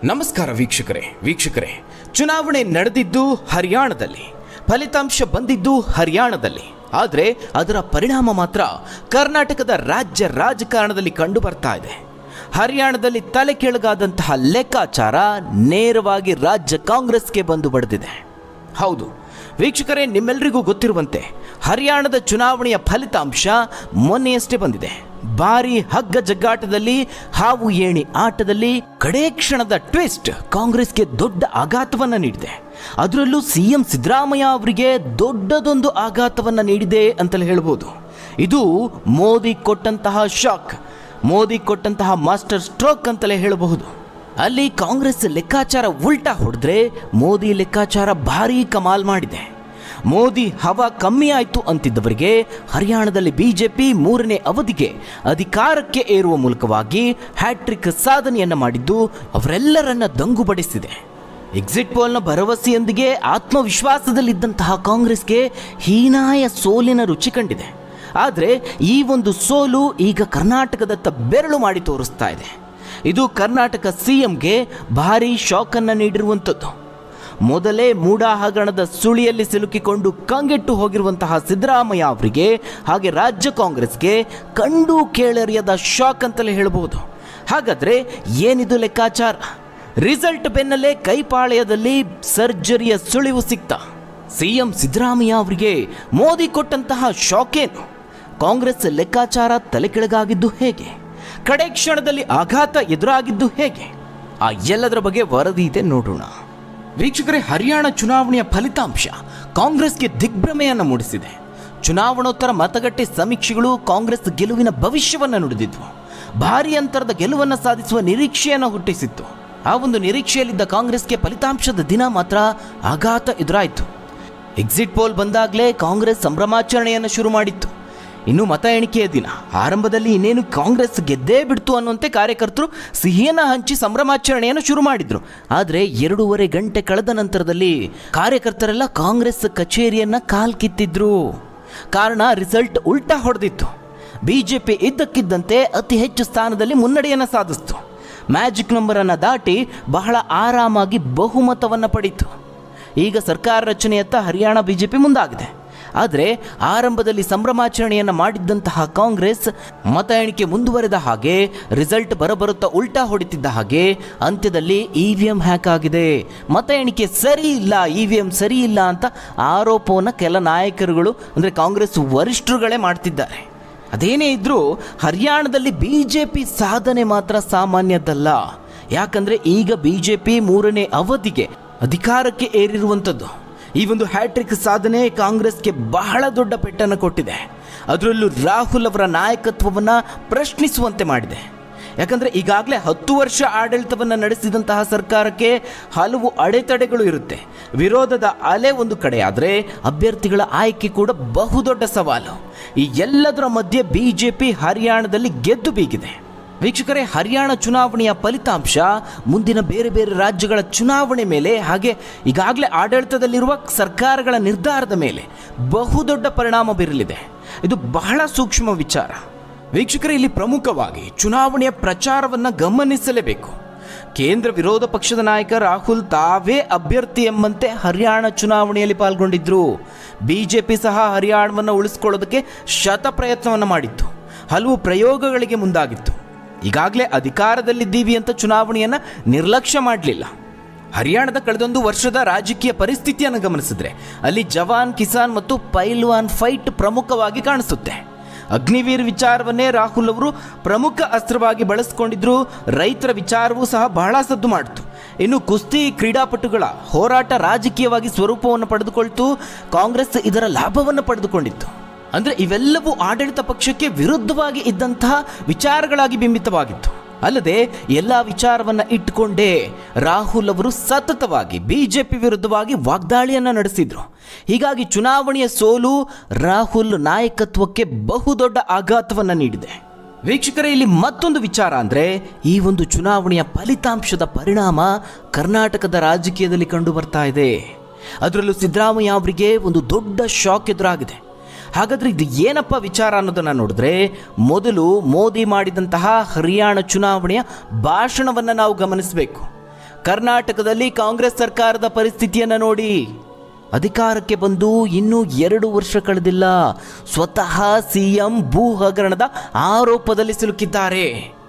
ನಮಸ್ಕಾರ ವೀಕ್ಷಕರೇ ವೀಕ್ಷಕರೇ ಚುನಾವಣೆ ನಡೆದಿದ್ದು ಹರಿಯಾಣದಲ್ಲಿ ಫಲಿತಾಂಶ ಬಂದಿದ್ದು ಹರಿಯಾಣದಲ್ಲಿ ಆದರೆ ಅದರ ಪರಿಣಾಮ ಮಾತ್ರ ಕರ್ನಾಟಕದ ರಾಜ್ಯ ರಾಜಕಾರಣದಲ್ಲಿ ಕಂಡು ಬರ್ತಾ ಇದೆ ಹರಿಯಾಣದಲ್ಲಿ ತಲೆ ಕೆಳಗಾದಂತಹ ಲೆಕ್ಕಾಚಾರ ನೇರವಾಗಿ ರಾಜ್ಯ ಕಾಂಗ್ರೆಸ್ಗೆ ಬಂದು ಬಡಿದಿದೆ ಹೌದು ವೀಕ್ಷಕರೇ ನಿಮ್ಮೆಲ್ಲರಿಗೂ ಗೊತ್ತಿರುವಂತೆ ಹರಿಯಾಣದ ಚುನಾವಣೆಯ ಫಲಿತಾಂಶ ಮೊನ್ನೆಯಷ್ಟೇ ಬಂದಿದೆ ಭಾರಿ ಹಗ್ಗ ಜಗ್ಗಾಟದಲ್ಲಿ ಹಾವು ಏಣಿ ಆಟದಲ್ಲಿ ಕಡೇ ಕ್ಷಣದ ಟ್ವಿಸ್ಟ್ ಕಾಂಗ್ರೆಸ್ಗೆ ದೊಡ್ಡ ಆಘಾತವನ್ನ ನೀಡಿದೆ ಅದರಲ್ಲೂ ಸಿಎಂ ಸಿದ್ದರಾಮಯ್ಯ ಅವರಿಗೆ ದೊಡ್ಡದೊಂದು ಆಘಾತವನ್ನ ನೀಡಿದೆ ಅಂತಲೇ ಹೇಳ್ಬೋದು ಇದು ಮೋದಿ ಕೊಟ್ಟಂತಹ ಶಾಕ್ ಮೋದಿ ಕೊಟ್ಟಂತಹ ಮಾಸ್ಟರ್ ಸ್ಟ್ರೋಕ್ ಅಂತಲೇ ಹೇಳಬಹುದು ಅಲ್ಲಿ ಕಾಂಗ್ರೆಸ್ ಲೆಕ್ಕಾಚಾರ ಉಲ್ಟಾ ಹೊಡೆದ್ರೆ ಮೋದಿ ಲೆಕ್ಕಾಚಾರ ಭಾರೀ ಕಮಾಲ್ ಮಾಡಿದೆ ಮೋದಿ ಹವಾ ಕಮ್ಮಿ ಆಯಿತು ಅಂತಿದ್ದವರಿಗೆ ಹರಿಯಾಣದಲ್ಲಿ ಬಿಜೆಪಿ ಮೂರನೇ ಅವಧಿಗೆ ಅಧಿಕಾರಕ್ಕೆ ಏರುವ ಮೂಲಕವಾಗಿ ಹ್ಯಾಟ್ರಿಕ್ ಸಾಧನೆಯನ್ನ ಮಾಡಿದ್ದು ಅವರೆಲ್ಲರನ್ನ ದಂಗುಬಡಿಸಿದೆ ಎಕ್ಸಿಟ್ ಪೋಲ್ನ ಭರವಸೆಯೊಂದಿಗೆ ಆತ್ಮವಿಶ್ವಾಸದಲ್ಲಿದ್ದಂತಹ ಕಾಂಗ್ರೆಸ್ಗೆ ಹೀನಾಯ ಸೋಲಿನ ರುಚಿ ಕಂಡಿದೆ ಆದರೆ ಈ ಒಂದು ಸೋಲು ಈಗ ಕರ್ನಾಟಕದತ್ತ ಬೆರಳು ಮಾಡಿ ತೋರಿಸ್ತಾ ಇದೆ ಇದು ಕರ್ನಾಟಕ ಸಿಎಂಗೆ ಭಾರಿ ಶಾಕನ್ನು ನೀಡಿರುವಂಥದ್ದು ಮೊದಲೇ ಮೂಡಾ ಹಗರಣದ ಸುಳಿಯಲ್ಲಿ ಸಿಲುಕಿಕೊಂಡು ಕಂಗೆಟ್ಟು ಹೋಗಿರುವಂತಹ ಸಿದ್ದರಾಮಯ್ಯ ಅವರಿಗೆ ಹಾಗೆ ರಾಜ್ಯ ಕಾಂಗ್ರೆಸ್ಗೆ ಕಂಡು ಕೇಳರಿಯದ ಶಾಕ್ ಅಂತಲೇ ಹೇಳ್ಬೋದು ಹಾಗಾದ್ರೆ ಏನಿದು ಲೆಕ್ಕಾಚಾರ ರಿಸಲ್ಟ್ ಬೆನ್ನಲ್ಲೇ ಕೈಪಾಳ್ಯದಲ್ಲಿ ಸರ್ಜರಿಯ ಸುಳಿವು ಸಿಕ್ತ ಸಿಎಂ ಸಿದ್ದರಾಮಯ್ಯ ಅವರಿಗೆ ಮೋದಿ ಕೊಟ್ಟಂತಹ ಶಾಕ್ ಏನು ಕಾಂಗ್ರೆಸ್ ಲೆಕ್ಕಾಚಾರ ತಲೆ ಕೆಳಗಾಗಿದ್ದು ಹೇಗೆ ಕಡೆ ಕ್ಷಣದಲ್ಲಿ ಆಘಾತ ಎದುರಾಗಿದ್ದು ಹೇಗೆ ಆ ಎಲ್ಲದರ ಬಗ್ಗೆ ವರದಿ ಇದೆ ನೋಡೋಣ ವೀಕ್ಷಕರೇ ಹರಿಯಾಣ ಚುನಾವಣೆಯ ಫಲಿತಾಂಶ ಕಾಂಗ್ರೆಸ್ಗೆ ದಿಗ್ಭ್ರಮೆಯನ್ನು ಮೂಡಿಸಿದೆ ಚುನಾವಣೋತ್ತರ ಮತಗಟ್ಟೆ ಸಮೀಕ್ಷೆಗಳು ಕಾಂಗ್ರೆಸ್ ಗೆಲುವಿನ ಭವಿಷ್ಯವನ್ನು ನುಡಿದಿದ್ವು ಭಾರಿ ಅಂತರದ ಗೆಲುವನ್ನು ಸಾಧಿಸುವ ನಿರೀಕ್ಷೆಯನ್ನು ಹುಟ್ಟಿಸಿತ್ತು ಆ ಒಂದು ನಿರೀಕ್ಷೆಯಲ್ಲಿದ್ದ ಕಾಂಗ್ರೆಸ್ಗೆ ಫಲಿತಾಂಶದ ದಿನ ಮಾತ್ರ ಆಘಾತ ಎದುರಾಯಿತು ಎಕ್ಸಿಟ್ ಪೋಲ್ ಬಂದಾಗಲೇ ಕಾಂಗ್ರೆಸ್ ಸಂಭ್ರಮಾಚರಣೆಯನ್ನು ಶುರು ಮಾಡಿತ್ತು ಇನ್ನು ಮತ ಎಣಿಕೆಯ ದಿನ ಆರಂಭದಲ್ಲಿ ಇನ್ನೇನು ಕಾಂಗ್ರೆಸ್ ಗೆದ್ದೇ ಬಿಡ್ತು ಅನ್ನುವಂತೆ ಕಾರ್ಯಕರ್ತರು ಸಿಹಿಯನ್ನು ಹಂಚಿ ಸಂಭ್ರಮಾಚರಣೆಯನ್ನು ಶುರು ಮಾಡಿದ್ರು ಆದರೆ ಎರಡೂವರೆ ಗಂಟೆ ಕಳೆದ ನಂತರದಲ್ಲಿ ಕಾರ್ಯಕರ್ತರೆಲ್ಲ ಕಾಂಗ್ರೆಸ್ ಕಚೇರಿಯನ್ನ ಕಾಲ್ ಕಿತ್ತಿದ್ರು ಕಾರಣ ರಿಸಲ್ಟ್ ಉಲ್ಟಾ ಹೊಡೆದಿತ್ತು ಬಿಜೆಪಿ ಇದ್ದಕ್ಕಿದ್ದಂತೆ ಅತಿ ಹೆಚ್ಚು ಸ್ಥಾನದಲ್ಲಿ ಮುನ್ನಡೆಯನ್ನು ಸಾಧಿಸಿತು ಮ್ಯಾಜಿಕ್ ನಂಬರನ್ನು ದಾಟಿ ಬಹಳ ಆರಾಮಾಗಿ ಬಹುಮತವನ್ನು ಪಡೀತು ಈಗ ಸರ್ಕಾರ ರಚನೆಯತ್ತ ಹರಿಯಾಣ ಬಿಜೆಪಿ ಮುಂದಾಗಿದೆ ಆದರೆ ಆರಂಭದಲ್ಲಿ ಸಂಭ್ರಮಾಚರಣೆಯನ್ನು ಮಾಡಿದ್ದಂತಹ ಕಾಂಗ್ರೆಸ್ ಮತ ಎಣಿಕೆ ಮುಂದುವರೆದ ಹಾಗೆ ರಿಸಲ್ಟ್ ಬರಬರುತ್ತಾ ಉಲ್ಟಾ ಹೊಡಿತಿದ್ದ ಹಾಗೆ ಅಂತ್ಯದಲ್ಲಿ ಇ ವಿ ಎಂ ಹ್ಯಾಕ್ ಆಗಿದೆ ಮತ ಎಣಿಕೆ ಸರಿ ಇಲ್ಲ ಇ ವಿ ಎಂ ಸರಿ ಇಲ್ಲ ಅಂತ ಆರೋಪವನ್ನು ಕೆಲ ನಾಯಕರುಗಳು ಅಂದರೆ ಕಾಂಗ್ರೆಸ್ ವರಿಷ್ಠರುಗಳೇ ಮಾಡ್ತಿದ್ದಾರೆ ಅದೇನೇ ಇದ್ರೂ ಹರಿಯಾಣದಲ್ಲಿ ಬಿಜೆಪಿ ಸಾಧನೆ ಮಾತ್ರ ಸಾಮಾನ್ಯದ್ದಲ್ಲ ಯಾಕಂದ್ರೆ ಈಗ ಬಿಜೆಪಿ ಮೂರನೇ ಅವಧಿಗೆ ಅಧಿಕಾರಕ್ಕೆ ಏರಿರುವಂಥದ್ದು ಈ ಒಂದು ಹ್ಯಾಟ್ರಿಕ್ ಸಾಧನೆ ಕಾಂಗ್ರೆಸ್ಗೆ ಬಹಳ ದೊಡ್ಡ ಪೆಟ್ಟನ್ನು ಕೊಟ್ಟಿದೆ ಅದರಲ್ಲೂ ರಾಹುಲ್ ಅವರ ನಾಯಕತ್ವವನ್ನು ಪ್ರಶ್ನಿಸುವಂತೆ ಮಾಡಿದೆ ಯಾಕಂದರೆ ಈಗಾಗಲೇ ಹತ್ತು ವರ್ಷ ಆಡಳಿತವನ್ನು ನಡೆಸಿದಂತಹ ಸರ್ಕಾರಕ್ಕೆ ಹಲವು ಅಡೆತಡೆಗಳು ಇರುತ್ತೆ ವಿರೋಧದ ಅಲೆ ಒಂದು ಕಡೆ ಆದರೆ ಅಭ್ಯರ್ಥಿಗಳ ಆಯ್ಕೆ ಕೂಡ ಬಹುದೊಡ್ಡ ಸವಾಲು ಈ ಎಲ್ಲದರ ಮಧ್ಯೆ ಬಿಜೆಪಿ ಹರಿಯಾಣದಲ್ಲಿ ಗೆದ್ದು ಬೀಗಿದೆ ವೀಕ್ಷಕರೇ ಹರಿಯಾಣ ಚುನಾವಣೆಯ ಫಲಿತಾಂಶ ಮುಂದಿನ ಬೇರೆ ಬೇರೆ ರಾಜ್ಯಗಳ ಚುನಾವಣೆ ಮೇಲೆ ಹಾಗೆ ಈಗಾಗಲೇ ಆಡಳಿತದಲ್ಲಿರುವ ಸರ್ಕಾರಗಳ ನಿರ್ಧಾರದ ಮೇಲೆ ಬಹುದೊಡ್ಡ ಪರಿಣಾಮ ಬೀರಲಿದೆ ಇದು ಬಹಳ ಸೂಕ್ಷ್ಮ ವಿಚಾರ ವೀಕ್ಷಕರೇ ಇಲ್ಲಿ ಪ್ರಮುಖವಾಗಿ ಚುನಾವಣೆಯ ಪ್ರಚಾರವನ್ನು ಗಮನಿಸಲೇಬೇಕು ಕೇಂದ್ರ ವಿರೋಧ ಪಕ್ಷದ ನಾಯಕ ರಾಹುಲ್ ತಾವೇ ಅಭ್ಯರ್ಥಿ ಎಂಬಂತೆ ಹರಿಯಾಣ ಚುನಾವಣೆಯಲ್ಲಿ ಪಾಲ್ಗೊಂಡಿದ್ರು ಬಿಜೆಪಿ ಸಹ ಹರಿಯಾಣವನ್ನು ಉಳಿಸ್ಕೊಳ್ಳೋದಕ್ಕೆ ಶತ ಪ್ರಯತ್ನವನ್ನು ಮಾಡಿತ್ತು ಹಲವು ಪ್ರಯೋಗಗಳಿಗೆ ಮುಂದಾಗಿತ್ತು ಈಗಾಗಲೇ ಅಧಿಕಾರದಲ್ಲಿದ್ದೀವಿ ಅಂತ ಚುನಾವಣೆಯನ್ನು ನಿರ್ಲಕ್ಷ್ಯ ಮಾಡಲಿಲ್ಲ ಹರಿಯಾಣದ ಕಳೆದೊಂದು ವರ್ಷದ ರಾಜಕೀಯ ಪರಿಸ್ಥಿತಿಯನ್ನು ಗಮನಿಸಿದ್ರೆ ಅಲ್ಲಿ ಜವಾನ್ ಕಿಸಾನ್ ಮತ್ತು ಪೈಲ್ವಾನ್ ಫೈಟ್ ಪ್ರಮುಖವಾಗಿ ಕಾಣಿಸುತ್ತೆ ಅಗ್ನಿವೀರ್ ವಿಚಾರವನ್ನೇ ರಾಹುಲ್ ಅವರು ಪ್ರಮುಖ ಅಸ್ತ್ರವಾಗಿ ಬಳಸಿಕೊಂಡಿದ್ರು ರೈತರ ವಿಚಾರವೂ ಸಹ ಬಹಳ ಸದ್ದು ಮಾಡಿತು ಇನ್ನು ಕುಸ್ತಿ ಕ್ರೀಡಾಪಟುಗಳ ಹೋರಾಟ ರಾಜಕೀಯವಾಗಿ ಸ್ವರೂಪವನ್ನು ಪಡೆದುಕೊಳ್ತು ಕಾಂಗ್ರೆಸ್ ಇದರ ಲಾಭವನ್ನು ಪಡೆದುಕೊಂಡಿತ್ತು ಅಂದರೆ ಇವೆಲ್ಲವೂ ಆಡಳಿತ ಪಕ್ಷಕ್ಕೆ ವಿರುದ್ಧವಾಗಿ ಇದ್ದಂತಹ ವಿಚಾರಗಳಾಗಿ ಬಿಂಬಿತವಾಗಿತ್ತು ಅಲ್ಲದೆ ಎಲ್ಲ ವಿಚಾರವನ್ನ ಇಟ್ಟುಕೊಂಡೇ ರಾಹುಲ್ ಅವರು ಸತತವಾಗಿ ಬಿಜೆಪಿ ವಿರುದ್ಧವಾಗಿ ವಾಗ್ದಾಳಿಯನ್ನ ನಡೆಸಿದ್ರು ಹೀಗಾಗಿ ಚುನಾವಣೆಯ ಸೋಲು ರಾಹುಲ್ ನಾಯಕತ್ವಕ್ಕೆ ಬಹುದೊಡ್ಡ ಆಘಾತವನ್ನ ನೀಡಿದೆ ವೀಕ್ಷಕರೇ ಇಲ್ಲಿ ಮತ್ತೊಂದು ವಿಚಾರ ಅಂದರೆ ಈ ಒಂದು ಚುನಾವಣೆಯ ಫಲಿತಾಂಶದ ಪರಿಣಾಮ ಕರ್ನಾಟಕದ ರಾಜಕೀಯದಲ್ಲಿ ಕಂಡು ಬರ್ತಾ ಇದೆ ಅದರಲ್ಲೂ ಸಿದ್ದರಾಮಯ್ಯ ಅವರಿಗೆ ಒಂದು ದೊಡ್ಡ ಶಾಕ್ ಎದುರಾಗಿದೆ ಹಾಗಾದ್ರೆ ಇದು ಏನಪ್ಪ ವಿಚಾರ ಅನ್ನೋದನ್ನು ನೋಡಿದ್ರೆ ಮೊದಲು ಮೋದಿ ಮಾಡಿದಂತಹ ಹರಿಯಾಣ ಚುನಾವಣೆಯ ಭಾಷಣವನ್ನು ನಾವು ಗಮನಿಸಬೇಕು ಕರ್ನಾಟಕದಲ್ಲಿ ಕಾಂಗ್ರೆಸ್ ಸರ್ಕಾರದ ಪರಿಸ್ಥಿತಿಯನ್ನು ನೋಡಿ ಅಧಿಕಾರಕ್ಕೆ ಬಂದು ಇನ್ನೂ ಎರಡು ವರ್ಷ ಕಳೆದಿಲ್ಲ ಸ್ವತಃ ಸಿಎಂ ಭೂ ಹಗರಣದ ಆರೋಪದಲ್ಲಿ ಸಿಲುಕಿದ್ದಾರೆ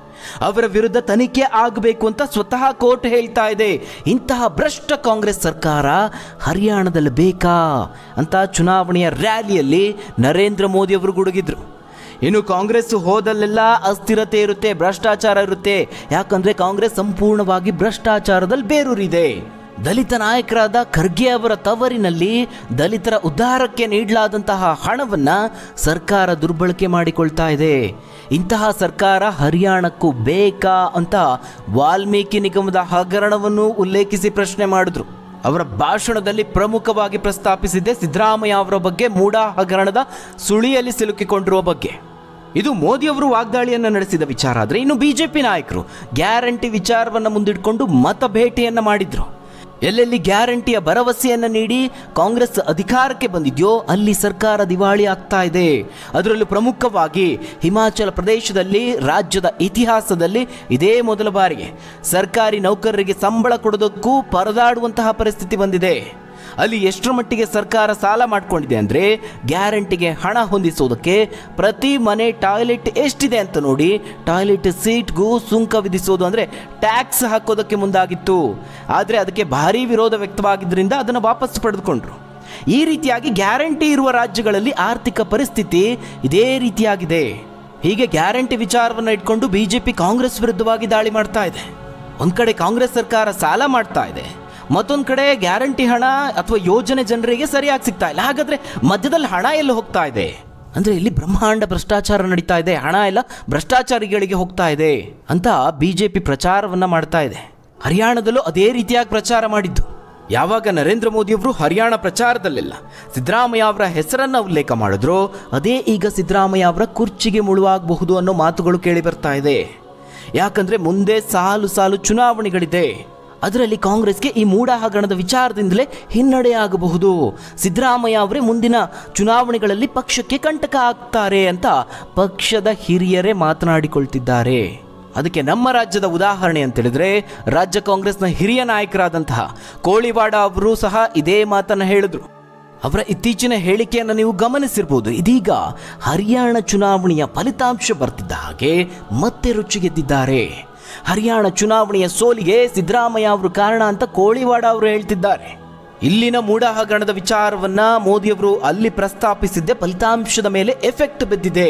ಅವರ ವಿರುದ್ಧ ತನಿಖೆ ಆಗಬೇಕು ಅಂತ ಸ್ವತಃ ಕೋರ್ಟ್ ಹೇಳ್ತಾ ಇದೆ ಇಂತಹ ಭ್ರಷ್ಟ ಕಾಂಗ್ರೆಸ್ ಸರ್ಕಾರ ಹರಿಯಾಣದಲ್ಲಿ ಬೇಕಾ ಅಂತ ಚುನಾವಣೆಯ ರ್ಯಾಲಿಯಲ್ಲಿ ನರೇಂದ್ರ ಮೋದಿ ಅವರು ಗುಡುಗಿದ್ರು ಇನ್ನು ಕಾಂಗ್ರೆಸ್ ಹೋದಲ್ಲೆಲ್ಲ ಅಸ್ಥಿರತೆ ಇರುತ್ತೆ ಭ್ರಷ್ಟಾಚಾರ ಇರುತ್ತೆ ಯಾಕಂದ್ರೆ ಕಾಂಗ್ರೆಸ್ ಸಂಪೂರ್ಣವಾಗಿ ಭ್ರಷ್ಟಾಚಾರದಲ್ಲಿ ಬೇರೂರಿದೆ ದಲಿತ ನಾಯಕರಾದ ಖರ್ಗೆ ಅವರ ತವರಿನಲ್ಲಿ ದಲಿತರ ಉದ್ಧಾರಕ್ಕೆ ನೀಡಲಾದಂತಹ ಹಣವನ್ನ ಸರ್ಕಾರ ದುರ್ಬಳಕೆ ಮಾಡಿಕೊಳ್ತಾ ಇದೆ ಇಂತಹ ಸರ್ಕಾರ ಹರಿಯಾಣಕ್ಕೂ ಬೇಕಾ ಅಂತ ವಾಲ್ಮೀಕಿ ನಿಗಮದ ಹಗರಣವನ್ನು ಉಲ್ಲೇಖಿಸಿ ಪ್ರಶ್ನೆ ಮಾಡಿದ್ರು ಅವರ ಭಾಷಣದಲ್ಲಿ ಪ್ರಮುಖವಾಗಿ ಪ್ರಸ್ತಾಪಿಸಿದ್ದೆ ಸಿದ್ದರಾಮಯ್ಯ ಅವರ ಬಗ್ಗೆ ಮೂಡಾ ಹಗರಣದ ಸುಳಿಯಲ್ಲಿ ಸಿಲುಕಿಕೊಂಡಿರುವ ಬಗ್ಗೆ ಇದು ಮೋದಿಯವರು ವಾಗ್ದಾಳಿಯನ್ನು ನಡೆಸಿದ ವಿಚಾರ ಆದರೆ ಇನ್ನು ಬಿಜೆಪಿ ನಾಯಕರು ಗ್ಯಾರಂಟಿ ವಿಚಾರವನ್ನು ಮುಂದಿಟ್ಕೊಂಡು ಮತ ಭೇಟಿಯನ್ನು ಮಾಡಿದ್ರು ಎಲ್ಲೆಲ್ಲಿ ಗ್ಯಾರಂಟಿಯ ಭರವಸೆಯನ್ನು ನೀಡಿ ಕಾಂಗ್ರೆಸ್ ಅಧಿಕಾರಕ್ಕೆ ಬಂದಿದೆಯೋ ಅಲ್ಲಿ ಸರ್ಕಾರ ದಿವಾಳಿ ಆಗ್ತಾ ಇದೆ ಅದರಲ್ಲೂ ಪ್ರಮುಖವಾಗಿ ಹಿಮಾಚಲ ಪ್ರದೇಶದಲ್ಲಿ ರಾಜ್ಯದ ಇತಿಹಾಸದಲ್ಲಿ ಇದೇ ಮೊದಲ ಬಾರಿಗೆ ಸರ್ಕಾರಿ ನೌಕರರಿಗೆ ಸಂಬಳ ಕೊಡೋದಕ್ಕೂ ಪರದಾಡುವಂತಹ ಪರಿಸ್ಥಿತಿ ಬಂದಿದೆ ಅಲ್ಲಿ ಎಷ್ಟರ ಮಟ್ಟಿಗೆ ಸರ್ಕಾರ ಸಾಲ ಮಾಡ್ಕೊಂಡಿದೆ ಅಂದರೆ ಗ್ಯಾರಂಟಿಗೆ ಹಣ ಹೊಂದಿಸೋದಕ್ಕೆ ಪ್ರತಿ ಮನೆ ಟಾಯ್ಲೆಟ್ ಎಷ್ಟಿದೆ ಅಂತ ನೋಡಿ ಟಾಯ್ಲೆಟ್ ಸೀಟ್ಗೂ ಸುಂಕ ವಿಧಿಸೋದು ಅಂದರೆ ಟ್ಯಾಕ್ಸ್ ಹಾಕೋದಕ್ಕೆ ಮುಂದಾಗಿತ್ತು ಆದರೆ ಅದಕ್ಕೆ ಭಾರೀ ವಿರೋಧ ವ್ಯಕ್ತವಾಗಿದ್ದರಿಂದ ಅದನ್ನು ವಾಪಸ್ ಪಡೆದುಕೊಂಡ್ರು ಈ ರೀತಿಯಾಗಿ ಗ್ಯಾರಂಟಿ ಇರುವ ರಾಜ್ಯಗಳಲ್ಲಿ ಆರ್ಥಿಕ ಪರಿಸ್ಥಿತಿ ಇದೇ ರೀತಿಯಾಗಿದೆ ಹೀಗೆ ಗ್ಯಾರಂಟಿ ವಿಚಾರವನ್ನು ಇಟ್ಕೊಂಡು ಬಿಜೆಪಿ ಕಾಂಗ್ರೆಸ್ ವಿರುದ್ಧವಾಗಿ ದಾಳಿ ಮಾಡ್ತಾ ಇದೆ ಒಂದ್ ಕಡೆ ಕಾಂಗ್ರೆಸ್ ಸರ್ಕಾರ ಸಾಲ ಮಾಡ್ತಾ ಇದೆ ಮತ್ತೊಂದು ಕಡೆ ಗ್ಯಾರಂಟಿ ಹಣ ಅಥವಾ ಯೋಜನೆ ಜನರಿಗೆ ಸರಿಯಾಗಿ ಸಿಗ್ತಾ ಇಲ್ಲ ಹಾಗಾದ್ರೆ ಮಧ್ಯದಲ್ಲಿ ಹಣ ಎಲ್ಲಿ ಹೋಗ್ತಾ ಇದೆ ಅಂದ್ರೆ ಇಲ್ಲಿ ಬ್ರಹ್ಮಾಂಡ ಭ್ರಷ್ಟಾಚಾರ ನಡೀತಾ ಇದೆ ಹಣ ಎಲ್ಲ ಭ್ರಷ್ಟಾಚಾರಿಗಳಿಗೆ ಹೋಗ್ತಾ ಇದೆ ಅಂತ ಬಿಜೆಪಿ ಪ್ರಚಾರವನ್ನ ಮಾಡ್ತಾ ಇದೆ ಹರಿಯಾಣದಲ್ಲೂ ಅದೇ ರೀತಿಯಾಗಿ ಪ್ರಚಾರ ಮಾಡಿದ್ದು ಯಾವಾಗ ನರೇಂದ್ರ ಮೋದಿಯವರು ಹರಿಯಾಣ ಪ್ರಚಾರದಲ್ಲೆಲ್ಲ ಸಿದ್ದರಾಮಯ್ಯ ಅವರ ಹೆಸರನ್ನ ಉಲ್ಲೇಖ ಮಾಡಿದ್ರು ಅದೇ ಈಗ ಸಿದ್ದರಾಮಯ್ಯ ಅವರ ಕುರ್ಚಿಗೆ ಮುಳುವಾಗಬಹುದು ಅನ್ನೋ ಮಾತುಗಳು ಕೇಳಿ ಬರ್ತಾ ಇದೆ ಯಾಕಂದ್ರೆ ಮುಂದೆ ಸಾಲು ಸಾಲು ಚುನಾವಣೆಗಳಿದೆ ಅದರಲ್ಲಿ ಕಾಂಗ್ರೆಸ್ಗೆ ಈ ಮೂಡ ಹಗರಣದ ವಿಚಾರದಿಂದಲೇ ಹಿನ್ನಡೆ ಆಗಬಹುದು ಸಿದ್ದರಾಮಯ್ಯ ಅವರೇ ಮುಂದಿನ ಚುನಾವಣೆಗಳಲ್ಲಿ ಪಕ್ಷಕ್ಕೆ ಕಂಟಕ ಆಗ್ತಾರೆ ಅಂತ ಪಕ್ಷದ ಹಿರಿಯರೇ ಮಾತನಾಡಿಕೊಳ್ತಿದ್ದಾರೆ ಅದಕ್ಕೆ ನಮ್ಮ ರಾಜ್ಯದ ಉದಾಹರಣೆ ಅಂತ ಹೇಳಿದ್ರೆ ರಾಜ್ಯ ಕಾಂಗ್ರೆಸ್ನ ಹಿರಿಯ ನಾಯಕರಾದಂತಹ ಕೋಳಿವಾಡ ಅವರು ಸಹ ಇದೇ ಮಾತನ್ನ ಹೇಳಿದ್ರು ಅವರ ಇತ್ತೀಚಿನ ಹೇಳಿಕೆಯನ್ನು ನೀವು ಗಮನಿಸಿರ್ಬೋದು ಇದೀಗ ಹರಿಯಾಣ ಚುನಾವಣೆಯ ಫಲಿತಾಂಶ ಬರ್ತಿದ್ದ ಹಾಗೆ ಮತ್ತೆ ರುಚಿಗೆದ್ದಿದ್ದಾರೆ ಹರಿಯಾಣ ಚುನಾವಣೆಯ ಸೋಲಿಗೆ ಸಿದ್ದರಾಮಯ್ಯ ಅವರು ಕಾರಣ ಅಂತ ಕೋಳಿವಾಡ ಅವರು ಹೇಳ್ತಿದ್ದಾರೆ ಇಲ್ಲಿನ ಮೂಡ ಹಗರಣದ ವಿಚಾರವನ್ನ ಮೋದಿಯವರು ಅಲ್ಲಿ ಪ್ರಸ್ತಾಪಿಸಿದ್ದೆ ಫಲಿತಾಂಶದ ಮೇಲೆ ಎಫೆಕ್ಟ್ ಬಿದ್ದಿದೆ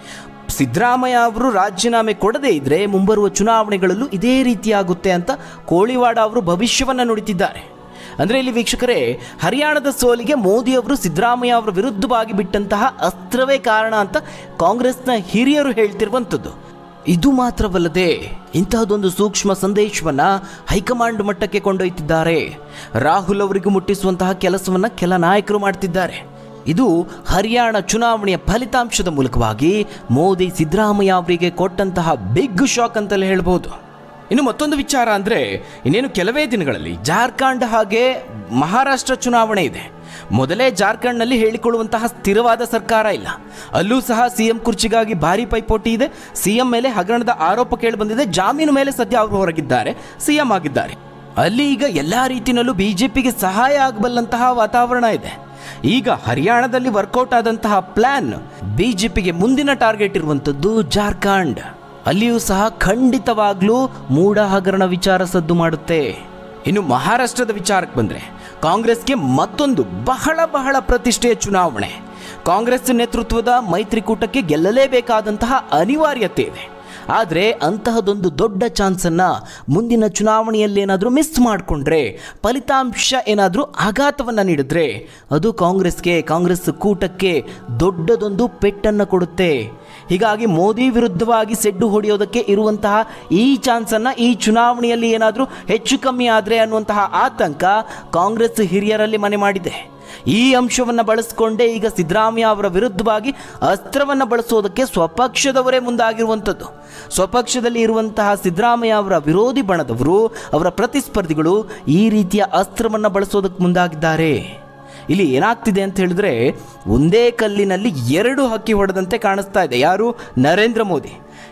ಸಿದ್ದರಾಮಯ್ಯ ಅವರು ರಾಜೀನಾಮೆ ಕೊಡದೇ ಇದ್ರೆ ಮುಂಬರುವ ಚುನಾವಣೆಗಳಲ್ಲೂ ಇದೇ ರೀತಿಯಾಗುತ್ತೆ ಅಂತ ಕೋಳಿವಾಡ ಅವರು ಭವಿಷ್ಯವನ್ನ ನುಡಿತಿದ್ದಾರೆ ಅಂದ್ರೆ ಇಲ್ಲಿ ವೀಕ್ಷಕರೇ ಹರಿಯಾಣದ ಸೋಲಿಗೆ ಮೋದಿ ಅವರು ಸಿದ್ದರಾಮಯ್ಯ ಅವರ ವಿರುದ್ಧವಾಗಿ ಬಿಟ್ಟಂತಹ ಅಸ್ತ್ರವೇ ಕಾರಣ ಅಂತ ಕಾಂಗ್ರೆಸ್ನ ಹಿರಿಯರು ಹೇಳ್ತಿರುವಂಥದ್ದು ಇದು ಮಾತ್ರವಲ್ಲದೆ ಇಂತಹದೊಂದು ಸೂಕ್ಷ್ಮ ಸಂದೇಶವನ್ನ ಹೈಕಮಾಂಡ್ ಮಟ್ಟಕ್ಕೆ ಕೊಂಡೊಯ್ತಿದ್ದಾರೆ ರಾಹುಲ್ ಅವರಿಗೂ ಮುಟ್ಟಿಸುವಂತಹ ಕೆಲಸವನ್ನ ಕೆಲ ನಾಯಕರು ಮಾಡ್ತಿದ್ದಾರೆ ಇದು ಹರಿಯಾಣ ಚುನಾವಣೆಯ ಫಲಿತಾಂಶದ ಮೂಲಕವಾಗಿ ಮೋದಿ ಸಿದ್ದರಾಮಯ್ಯ ಅವರಿಗೆ ಕೊಟ್ಟಂತಹ ಬಿಗ್ ಶಾಕ್ ಅಂತಲೇ ಹೇಳ್ಬೋದು ಇನ್ನು ಮತ್ತೊಂದು ವಿಚಾರ ಅಂದರೆ ಇನ್ನೇನು ಕೆಲವೇ ದಿನಗಳಲ್ಲಿ ಜಾರ್ಖಂಡ್ ಹಾಗೆ ಮಹಾರಾಷ್ಟ್ರ ಚುನಾವಣೆ ಇದೆ ಮೊದಲೇ ಜಾರ್ಖಂಡ್ನಲ್ಲಿ ಹೇಳಿಕೊಳ್ಳುವಂತಹ ಸ್ಥಿರವಾದ ಸರ್ಕಾರ ಇಲ್ಲ ಅಲ್ಲೂ ಸಹ ಸಿಎಂ ಕುರ್ಚಿಗಾಗಿ ಭಾರಿ ಪೈಪೋಟಿ ಇದೆ ಸಿಎಂ ಮೇಲೆ ಹಗರಣದ ಆರೋಪ ಕೇಳಿ ಬಂದಿದೆ ಜಾಮೀನು ಮೇಲೆ ಸದ್ಯ ಅವರು ಹೊರಗಿದ್ದಾರೆ ಸಿಎಂ ಆಗಿದ್ದಾರೆ ಅಲ್ಲಿ ಈಗ ಎಲ್ಲ ರೀತಿಯಲ್ಲೂ ಬಿಜೆಪಿಗೆ ಸಹಾಯ ಆಗಬಲ್ಲಂತಹ ವಾತಾವರಣ ಇದೆ ಈಗ ಹರಿಯಾಣದಲ್ಲಿ ವರ್ಕೌಟ್ ಆದಂತಹ ಪ್ಲಾನ್ ಬಿಜೆಪಿಗೆ ಮುಂದಿನ ಟಾರ್ಗೆಟ್ ಇರುವಂಥದ್ದು ಜಾರ್ಖಂಡ್ ಅಲ್ಲಿಯೂ ಸಹ ಖಂಡಿತವಾಗ್ಲೂ ಮೂಢ ಹಗರಣ ವಿಚಾರ ಸದ್ದು ಮಾಡುತ್ತೆ ಇನ್ನು ಮಹಾರಾಷ್ಟ್ರದ ವಿಚಾರಕ್ಕೆ ಬಂದರೆ ಕಾಂಗ್ರೆಸ್ಗೆ ಮತ್ತೊಂದು ಬಹಳ ಬಹಳ ಪ್ರತಿಷ್ಠೆಯ ಚುನಾವಣೆ ಕಾಂಗ್ರೆಸ್ ನೇತೃತ್ವದ ಮೈತ್ರಿಕೂಟಕ್ಕೆ ಗೆಲ್ಲಲೇಬೇಕಾದಂತಹ ಅನಿವಾರ್ಯತೆ ಇದೆ ಆದರೆ ಅಂತಹದೊಂದು ದೊಡ್ಡ ಚಾನ್ಸನ್ನು ಮುಂದಿನ ಚುನಾವಣೆಯಲ್ಲಿ ಏನಾದರೂ ಮಿಸ್ ಮಾಡಿಕೊಂಡ್ರೆ ಫಲಿತಾಂಶ ಏನಾದರೂ ಆಘಾತವನ್ನು ನೀಡಿದ್ರೆ ಅದು ಕಾಂಗ್ರೆಸ್ಗೆ ಕಾಂಗ್ರೆಸ್ ಕೂಟಕ್ಕೆ ದೊಡ್ಡದೊಂದು ಪೆಟ್ಟನ್ನು ಕೊಡುತ್ತೆ ಹೀಗಾಗಿ ಮೋದಿ ವಿರುದ್ಧವಾಗಿ ಸೆಡ್ಡು ಹೊಡೆಯೋದಕ್ಕೆ ಇರುವಂತಹ ಈ ಚಾನ್ಸನ್ನು ಈ ಚುನಾವಣೆಯಲ್ಲಿ ಏನಾದರೂ ಹೆಚ್ಚು ಕಮ್ಮಿ ಆದರೆ ಅನ್ನುವಂತಹ ಆತಂಕ ಕಾಂಗ್ರೆಸ್ ಹಿರಿಯರಲ್ಲಿ ಮನೆ ಮಾಡಿದೆ ಈ ಅಂಶವನ್ನು ಬಳಸಿಕೊಂಡೇ ಈಗ ಸಿದ್ದರಾಮಯ್ಯ ಅವರ ವಿರುದ್ಧವಾಗಿ ಅಸ್ತ್ರವನ್ನು ಬಳಸೋದಕ್ಕೆ ಸ್ವಪಕ್ಷದವರೇ ಮುಂದಾಗಿರುವಂಥದ್ದು ಸ್ವಪಕ್ಷದಲ್ಲಿ ಇರುವಂತಹ ಸಿದ್ದರಾಮಯ್ಯ ಅವರ ವಿರೋಧಿ ಬಣದವರು ಅವರ ಪ್ರತಿಸ್ಪರ್ಧಿಗಳು ಈ ರೀತಿಯ ಅಸ್ತ್ರವನ್ನು ಬಳಸೋದಕ್ಕೆ ಮುಂದಾಗಿದ್ದಾರೆ ಇಲ್ಲಿ ಏನಾಗ್ತಿದೆ ಅಂತ ಹೇಳಿದ್ರೆ ಒಂದೇ ಕಲ್ಲಿನಲ್ಲಿ ಎರಡು ಹಕ್ಕಿ ಹೊಡೆದಂತೆ ಕಾಣಿಸ್ತಾ ಇದೆ ಯಾರು ನರೇಂದ್ರ ಮೋದಿ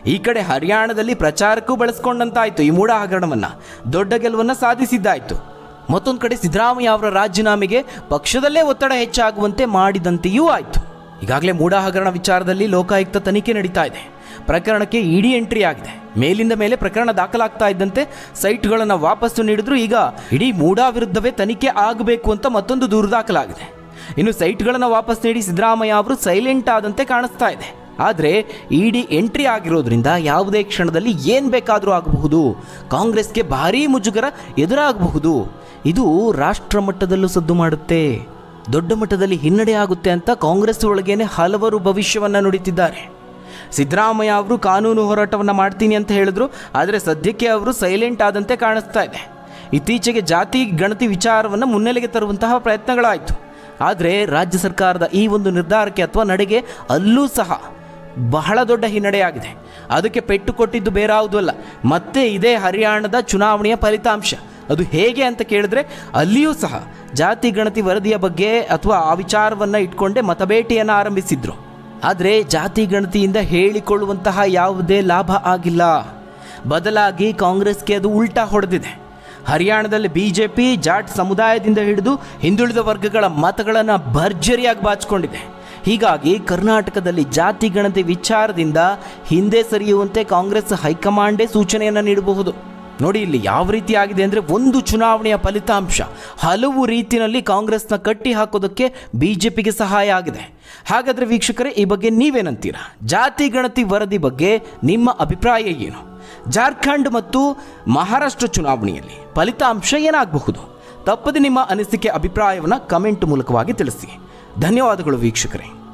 ಈ ಕಡೆ ಹರಿಯಾಣದಲ್ಲಿ ಪ್ರಚಾರಕ್ಕೂ ಬಳಸ್ಕೊಂಡಂತಾಯ್ತು ಈ ಮೂಢ ಹಗರಣವನ್ನ ದೊಡ್ಡ ಗೆಲುವನ್ನ ಸಾಧಿಸಿದ್ದಾಯ್ತು ಮತ್ತೊಂದು ಕಡೆ ಸಿದ್ದರಾಮಯ್ಯ ಅವರ ರಾಜೀನಾಮೆಗೆ ಪಕ್ಷದಲ್ಲೇ ಒತ್ತಡ ಹೆಚ್ಚಾಗುವಂತೆ ಮಾಡಿದಂತೆಯೂ ಆಯಿತು ಈಗಾಗಲೇ ಮೂಢ ಹಗರಣ ವಿಚಾರದಲ್ಲಿ ಲೋಕಾಯುಕ್ತ ತನಿಖೆ ನಡೀತಾ ಇದೆ ಪ್ರಕರಣಕ್ಕೆ ಇಡಿ ಎಂಟ್ರಿ ಆಗಿದೆ ಮೇಲಿಂದ ಮೇಲೆ ಪ್ರಕರಣ ದಾಖಲಾಗ್ತಾ ಇದ್ದಂತೆ ಸೈಟ್ಗಳನ್ನು ವಾಪಸ್ಸು ನೀಡಿದ್ರು ಈಗ ಇಡೀ ಮೂಡಾ ವಿರುದ್ಧವೇ ತನಿಖೆ ಆಗಬೇಕು ಅಂತ ಮತ್ತೊಂದು ದೂರು ದಾಖಲಾಗಿದೆ ಇನ್ನು ಸೈಟ್ಗಳನ್ನು ವಾಪಸ್ ನೀಡಿ ಸಿದ್ದರಾಮಯ್ಯ ಅವರು ಸೈಲೆಂಟ್ ಆದಂತೆ ಕಾಣಿಸ್ತಾ ಇದೆ ಆದರೆ ಇಡಿ ಎಂಟ್ರಿ ಆಗಿರೋದ್ರಿಂದ ಯಾವುದೇ ಕ್ಷಣದಲ್ಲಿ ಏನು ಬೇಕಾದರೂ ಆಗಬಹುದು ಕಾಂಗ್ರೆಸ್ಗೆ ಭಾರೀ ಮುಜುಗರ ಎದುರಾಗಬಹುದು ಇದು ರಾಷ್ಟ್ರ ಮಟ್ಟದಲ್ಲೂ ಸದ್ದು ಮಾಡುತ್ತೆ ದೊಡ್ಡ ಮಟ್ಟದಲ್ಲಿ ಹಿನ್ನಡೆ ಆಗುತ್ತೆ ಅಂತ ಕಾಂಗ್ರೆಸ್ ಒಳಗೇನೆ ಹಲವರು ಭವಿಷ್ಯವನ್ನು ನುಡಿತಿದ್ದಾರೆ ಸಿದ್ದರಾಮಯ್ಯ ಅವರು ಕಾನೂನು ಹೋರಾಟವನ್ನು ಮಾಡ್ತೀನಿ ಅಂತ ಹೇಳಿದ್ರು ಆದರೆ ಸದ್ಯಕ್ಕೆ ಅವರು ಸೈಲೆಂಟ್ ಆದಂತೆ ಕಾಣಿಸ್ತಾ ಇದೆ ಇತ್ತೀಚೆಗೆ ಜಾತಿ ಗಣತಿ ವಿಚಾರವನ್ನು ಮುನ್ನೆಲೆಗೆ ತರುವಂತಹ ಪ್ರಯತ್ನಗಳಾಯಿತು ಆದರೆ ರಾಜ್ಯ ಸರ್ಕಾರದ ಈ ಒಂದು ನಿರ್ಧಾರಕ್ಕೆ ಅಥವಾ ನಡೆಗೆ ಅಲ್ಲೂ ಸಹ ಬಹಳ ದೊಡ್ಡ ಹಿನ್ನಡೆಯಾಗಿದೆ ಅದಕ್ಕೆ ಪೆಟ್ಟು ಕೊಟ್ಟಿದ್ದು ಬೇರಾವುದೂ ಅಲ್ಲ ಮತ್ತೆ ಇದೇ ಹರಿಯಾಣದ ಚುನಾವಣೆಯ ಫಲಿತಾಂಶ ಅದು ಹೇಗೆ ಅಂತ ಕೇಳಿದ್ರೆ ಅಲ್ಲಿಯೂ ಸಹ ಜಾತಿ ಗಣತಿ ವರದಿಯ ಬಗ್ಗೆ ಅಥವಾ ಆ ವಿಚಾರವನ್ನು ಇಟ್ಕೊಂಡೇ ಮತಬೇಟೆಯನ್ನು ಆರಂಭಿಸಿದ್ರು ಆದರೆ ಜಾತಿ ಗಣತಿಯಿಂದ ಹೇಳಿಕೊಳ್ಳುವಂತಹ ಯಾವುದೇ ಲಾಭ ಆಗಿಲ್ಲ ಬದಲಾಗಿ ಕಾಂಗ್ರೆಸ್ಗೆ ಅದು ಉಲ್ಟಾ ಹೊಡೆದಿದೆ ಹರಿಯಾಣದಲ್ಲಿ ಬಿಜೆಪಿ ಜಾಟ್ ಸಮುದಾಯದಿಂದ ಹಿಡಿದು ಹಿಂದುಳಿದ ವರ್ಗಗಳ ಮತಗಳನ್ನು ಭರ್ಜರಿಯಾಗಿ ಬಾಚಿಕೊಂಡಿದೆ ಹೀಗಾಗಿ ಕರ್ನಾಟಕದಲ್ಲಿ ಜಾತಿ ಗಣತಿ ವಿಚಾರದಿಂದ ಹಿಂದೆ ಸರಿಯುವಂತೆ ಕಾಂಗ್ರೆಸ್ ಹೈಕಮಾಂಡೇ ಸೂಚನೆಯನ್ನು ನೀಡಬಹುದು ನೋಡಿ ಇಲ್ಲಿ ಯಾವ ರೀತಿ ಆಗಿದೆ ಅಂದರೆ ಒಂದು ಚುನಾವಣೆಯ ಫಲಿತಾಂಶ ಹಲವು ರೀತಿಯಲ್ಲಿ ಕಾಂಗ್ರೆಸ್ನ ಕಟ್ಟಿ ಹಾಕೋದಕ್ಕೆ ಬಿಜೆಪಿಗೆ ಸಹಾಯ ಆಗಿದೆ ಹಾಗಾದರೆ ವೀಕ್ಷಕರೇ ಈ ಬಗ್ಗೆ ನೀವೇನಂತೀರಾ ಜಾತಿ ಗಣತಿ ವರದಿ ಬಗ್ಗೆ ನಿಮ್ಮ ಅಭಿಪ್ರಾಯ ಏನು ಜಾರ್ಖಂಡ್ ಮತ್ತು ಮಹಾರಾಷ್ಟ್ರ ಚುನಾವಣೆಯಲ್ಲಿ ಫಲಿತಾಂಶ ಏನಾಗಬಹುದು ತಪ್ಪದೆ ನಿಮ್ಮ ಅನಿಸಿಕೆ ಅಭಿಪ್ರಾಯವನ್ನು ಕಮೆಂಟ್ ಮೂಲಕವಾಗಿ ತಿಳಿಸಿ ಧನ್ಯವಾದಗಳು ವೀಕ್ಷಕರೇ